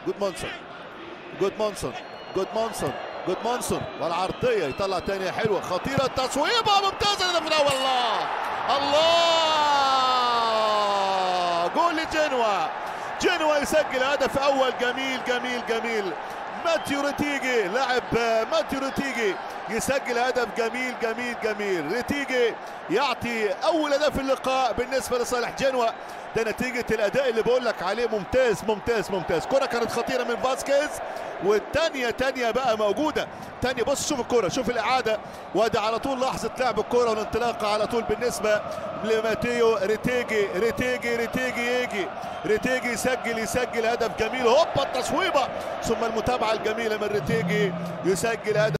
جود مونسون جود مونسون جود مونسون جود مونسون والعرضيه يطلع تانية حلوه خطيره التصويبه ممتازه الهدف الاول الله الله جول لجنوا جنوا يسجل هدف اول جميل جميل جميل ماتيو ريتيجي لاعب ماتيو ريتيجي يسجل هدف جميل جميل جميل ريتيجي يعطي اول هدف اللقاء بالنسبه لصالح جنوا ده نتيجه الاداء اللي بقول لك عليه ممتاز ممتاز ممتاز كره كانت خطيره من فاسكيز والثانيه تانية بقى موجوده تانية بص شوف الكره شوف الاعاده وادي على طول لحظه لعب الكره والانطلاقه على طول بالنسبه لماتيو ريتيجي ريتيجي ريتيجي يجي ريتيجي يسجل يسجل هدف جميل هوبا التصويبه ثم المتابعه الجميله من ريتيجي يسجل هدف